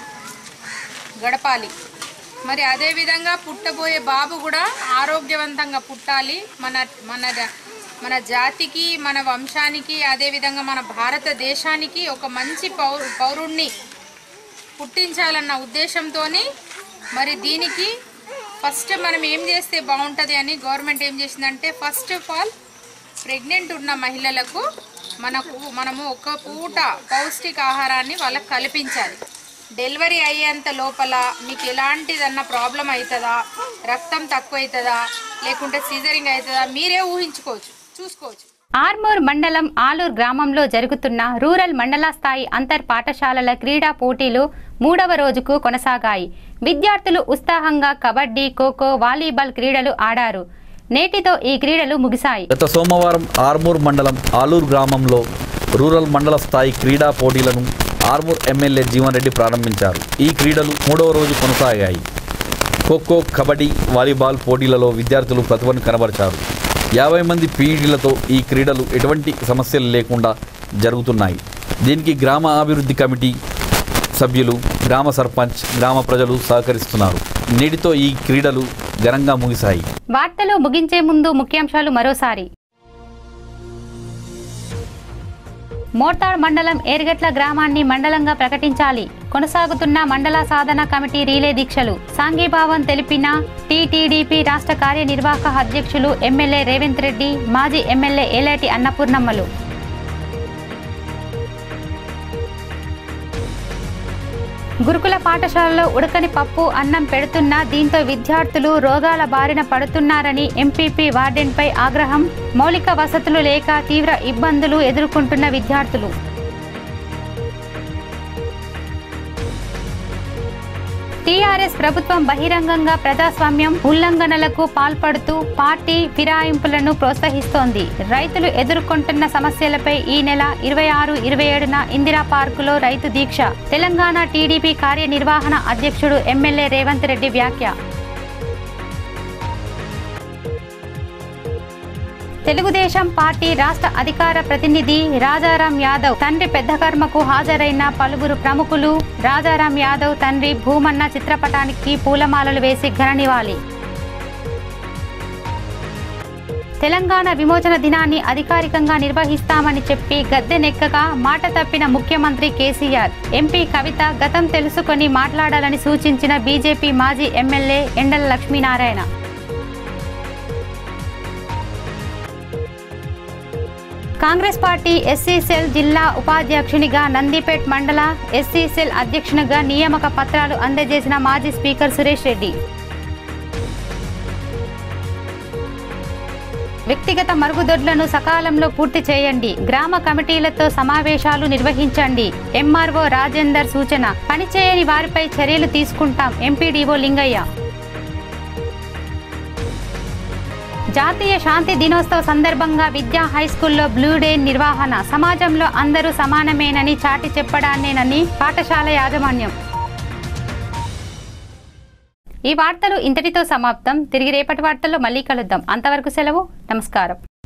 గడపాలి మరి అదేవిధంగా పుట్టబోయే బాబు కూడా ఆరోగ్యవంతంగా పుట్టాలి మన మన మన జాతికి మన వంశానికి అదేవిధంగా మన భారతదేశానికి ఒక మంచి పౌరు పౌరుణ్ణి పుట్టించాలన్న ఉద్దేశంతో మరి దీనికి ఫస్ట్ మనం ఏం చేస్తే బాగుంటుంది అని గవర్నమెంట్ ఏం చేసిందంటే ఫస్ట్ ఆఫ్ ఆల్ ప్రెగ్నెంట్ ఉన్న మహిళలకు మనకు మనము ఒక పూట పౌష్టిక ఆహారాన్ని వాళ్ళకి కల్పించాలి డెలివరీ అయ్యేంత లోపల మీకు ఎలాంటిదన్నా ప్రాబ్లం అవుతుందా రక్తం తక్కువ అవుతుందా లేకుంటే సీజరింగ్ అవుతుందా మీరే ఊహించుకోవచ్చు చూసుకోవచ్చు ఆర్మూర్ మండలం ఆలూర్ గ్రామంలో జరుగుతున్న రూరల్ మండల స్థాయి అంతర్ పాఠశాలల క్రీడా పోటీలు మూడవ రోజుకు కొనసాగాయి విద్యార్థులు ఉత్సాహంగా కబడ్డీ ఖోఖో వాలీబాల్ క్రీడలు ఆడారు నేటితో ఈ క్రీడలు ముగిశాయి గత సోమవారం ఆర్మూర్ మండలం ఆలూరు గ్రామంలో రూరల్ మండల స్థాయి క్రీడా పోటీలను ఆర్మూర్ ఎమ్మెల్యే జీవన్ రెడ్డి ప్రారంభించారు ఈ క్రీడలు మూడవ రోజు కొనసాగాయి ఖోఖో కబడ్డీ వాలీబాల్ పోటీలలో విద్యార్థులు ప్రతిభను కనబరిచారు యాభై మంది పీఈడీలతో ఈ క్రీడలు ఎటువంటి సమస్యలు లేకుండా జరుగుతున్నాయి దీనికి గ్రామ అభివృద్ధి కమిటీ సభ్యులు గ్రామ సర్పంచ్ గ్రామ ప్రజలు సహకరిస్తున్నారు నేటితో ఈ క్రీడలు ఘనంగా ముగిశాయి వార్తలు ముగించే ముందు ముఖ్యాంశాలు మరోసారి మోర్తాడ్ మండలం ఏర్గట్ల గ్రామాన్ని మండలంగా ప్రకటించాలి కొనసాగుతున్న మండల సాధన కమిటీ రీలే దీక్షలు సాంఘీభావం తెలిపిన టీటీడీపీ రాష్ట్ర కార్యనిర్వాహక అధ్యక్షులు ఎమ్మెల్యే రేవంత్ రెడ్డి మాజీ ఎమ్మెల్యే ఏలేటి అన్నపూర్ణమ్మలు గురుకుల పాఠశాలలో ఉడకని పప్పు అన్నం పెడుతున్నా దీంతో విద్యార్థులు రోగాల బారిన పడుతున్నారని ఎంపీపీ వార్డెన్పై ఆగ్రహం మౌలిక వసతులు లేక తీవ్ర ఇబ్బందులు ఎదుర్కొంటున్న విద్యార్థులు టీఆర్ఎస్ ప్రభుత్వం బహిరంగంగా ప్రజాస్వామ్యం ఉల్లంఘనలకు పాల్పడుతూ పార్టీ ఫిరాయింపులను ప్రోత్సహిస్తోంది రైతులు ఎదుర్కొంటున్న సమస్యలపై ఈ నెల ఇరవై ఆరు ఇరవై ఏడున ఇందిరా పార్కులో రైతు దీక్ష తెలంగాణ టీడీపీ కార్యనిర్వహణ అధ్యక్షుడు ఎమ్మెల్యే రేవంత్ రెడ్డి వ్యాఖ్య తెలుగుదేశం పార్టీ రాష్ట్ర అధికార ప్రతినిధి రాజారాం యాదవ్ తండ్రి పెద్దకర్మకు హాజరైన పలువురు ప్రముఖులు రాజారాం యాదవ్ తండ్రి భూమన్న చిత్రపటానికి పూలమాలలు వేసి ఘన నివాళి తెలంగాణ విమోచన దినాన్ని అధికారికంగా నిర్వహిస్తామని చెప్పి గద్దెనెక్కగా మాట తప్పిన ముఖ్యమంత్రి కేసీఆర్ ఎంపీ కవిత గతం తెలుసుకొని మాట్లాడాలని సూచించిన బీజేపీ మాజీ MLA Endala Lakshminarayana Congress party SC cell జిల్లా ఉపాధ్యక్షునిగా నందిపేట్ మండల ఎస్సీ సెల్ అధ్యక్షునిగా నియామక పత్రాలు అందజేసిన మాజీ స్పీకర్ సురేష్ రెడ్డి వ్యక్తిగత మరుగుదొడ్లను సకాలంలో పూర్తి చేయండి గ్రామ కమిటీలతో సమావేశాలు నిర్వహించండి ఎంఆర్ఓ రాజేందర్ సూచన పనిచేయని వారిపై చర్యలు తీసుకుంటాం ఎంపీడీఓ లింగయ్య జాతీయ శాంతి దినోత్సవ సందర్భంగా విద్యా హైస్కూల్లో బ్లూ డే నిర్వహణ సమాజంలో అందరూ సమానమేనని చాటి చెప్పడాన్నేనని పాఠశాల యాజమాన్యం ఈ వార్తలు ఇంతటితో సమాప్తం తిరిగి రేపటి వార్తల్లో మళ్ళీ కలుద్దాం అంతవరకు సెలవు నమస్కారం